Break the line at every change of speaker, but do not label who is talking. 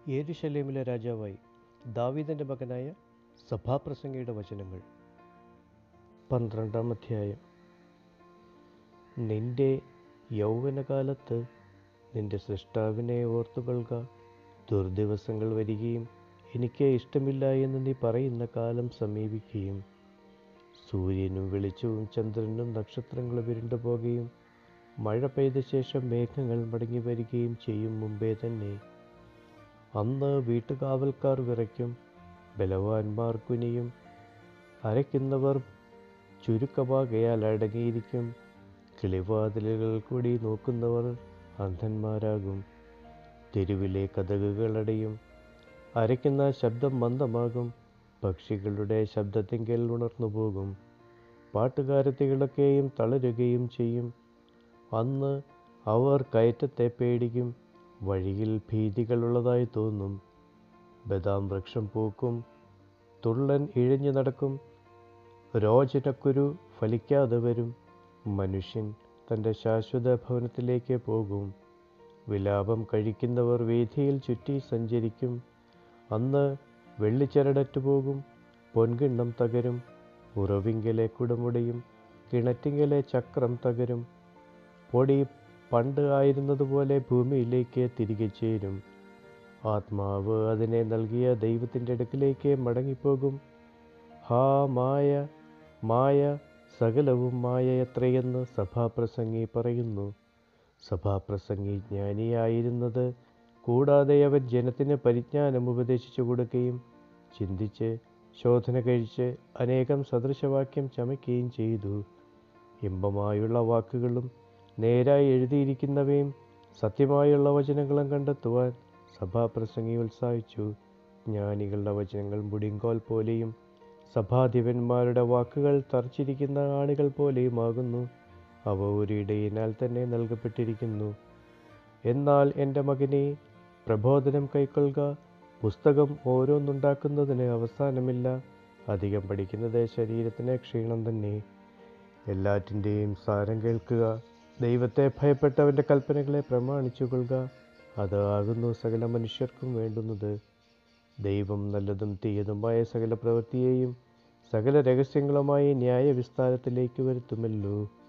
യെരുശലേമിലെ രാജാവായി ദാവീദിൻ്റെ മകനായ സഭാപ്രസംഗിയുടെ വചനങ്ങൾ പന്ത്രണ്ടാം അധ്യായം നിന്റെ യൗവനകാലത്ത് നിന്റെ സൃഷ്ടാവിനെ ഓർത്തുകൊള്ളുക ദുർദിവസങ്ങൾ വരികയും എനിക്ക് ഇഷ്ടമില്ല എന്ന് നീ പറയുന്ന കാലം സമീപിക്കുകയും സൂര്യനും വെളിച്ചവും ചന്ദ്രനും നക്ഷത്രങ്ങളും ഇരുണ്ടു പോകുകയും മഴ പെയ്ത ശേഷം മേഘങ്ങൾ മടങ്ങി വരികയും ചെയ്യും മുമ്പേ തന്നെ അന്ന് വീട്ടുകാവൽക്കാർ വിറയ്ക്കും ബലവാന്മാർ കുനിയും അരയ്ക്കുന്നവർ ചുരുക്കമാകയാൽ അടങ്ങിയിരിക്കും കിളിവാതിലുകൾ കൂടി നോക്കുന്നവർ അന്ധന്മാരാകും തെരുവിലെ കഥകുകൾ അടയും അരയ്ക്കുന്ന ശബ്ദം മന്ദമാകും പക്ഷികളുടെ ശബ്ദത്തിങ്കൽ ഉണർന്നു പോകും പാട്ടുകാരത്തികളൊക്കെയും തളരുകയും ചെയ്യും അന്ന് അവർ കയറ്റത്തെ പേടിക്കും വഴിയിൽ ഭീതികളുള്ളതായി തോന്നും ബദാം വൃക്ഷം പൂക്കും തുള്ളൻ ഇഴഞ്ഞു നടക്കും രോചനക്കുരു ഫലിക്കാതെ വരും മനുഷ്യൻ തൻ്റെ ശാശ്വത ഭവനത്തിലേക്ക് പോകും വിലാപം കഴിക്കുന്നവർ വീഥിയിൽ ചുറ്റി സഞ്ചരിക്കും അന്ന് വെള്ളിച്ചരടറ്റു പോകും പൊൻകിണ്ണം തകരും ഉറവിങ്കലെ കുടമുടയും കിണറ്റിങ്കലെ ചക്രം തകരും പൊടി പണ്ട് ആയിരുന്നതുപോലെ ഭൂമിയിലേക്ക് തിരികെ ചേരും ആത്മാവ് അതിനെ നൽകിയ ദൈവത്തിൻ്റെ അടുക്കിലേക്ക് മടങ്ങിപ്പോകും ഹാ മായ മായ സകലവും മായ എത്രയെന്ന് സഭാപ്രസംഗി പറയുന്നു സഭാപ്രസംഗി ജ്ഞാനിയായിരുന്നത് കൂടാതെ അവൻ ജനത്തിന് പരിജ്ഞാനം ഉപദേശിച്ചു കൊടുക്കുകയും ചിന്തിച്ച് ശോധന കഴിച്ച് അനേകം സദൃശവാക്യം ചമയ്ക്കുകയും ചെയ്തു ഇമ്പമായുള്ള വാക്കുകളും നേരായി എഴുതിയിരിക്കുന്നവയും സത്യമായുള്ള വചനങ്ങളും കണ്ടെത്തുവാൻ സഭാപ്രസംഗി ഉത്സാഹിച്ചു ജ്ഞാനികളുടെ വചനങ്ങൾ മുടിങ്കോൽ പോലെയും സഭാധിപന്മാരുടെ വാക്കുകൾ തറച്ചിരിക്കുന്ന ആണികൾ പോലെയുമാകുന്നു അവ ഒരിടയിനാൽ തന്നെ നൽകപ്പെട്ടിരിക്കുന്നു എന്നാൽ എൻ്റെ മകനെ പ്രബോധനം കൈക്കൊള്ളുക പുസ്തകം ഓരോന്നുണ്ടാക്കുന്നതിന് അവസാനമില്ല അധികം പഠിക്കുന്നത് ശരീരത്തിന് ക്ഷീണം തന്നെ എല്ലാറ്റിൻ്റെയും സാരം കേൾക്കുക ദൈവത്തെ ഭയപ്പെട്ടവൻ്റെ കൽപ്പനകളെ പ്രമാണിച്ചു കൊള്ളുക അത് ആകുന്നു സകല മനുഷ്യർക്കും വേണ്ടുന്നത് ദൈവം നല്ലതും തീയതുമായ സകല പ്രവൃത്തിയെയും സകല രഹസ്യങ്ങളുമായി ന്യായവിസ്താരത്തിലേക്ക് വരുത്തുമല്ലോ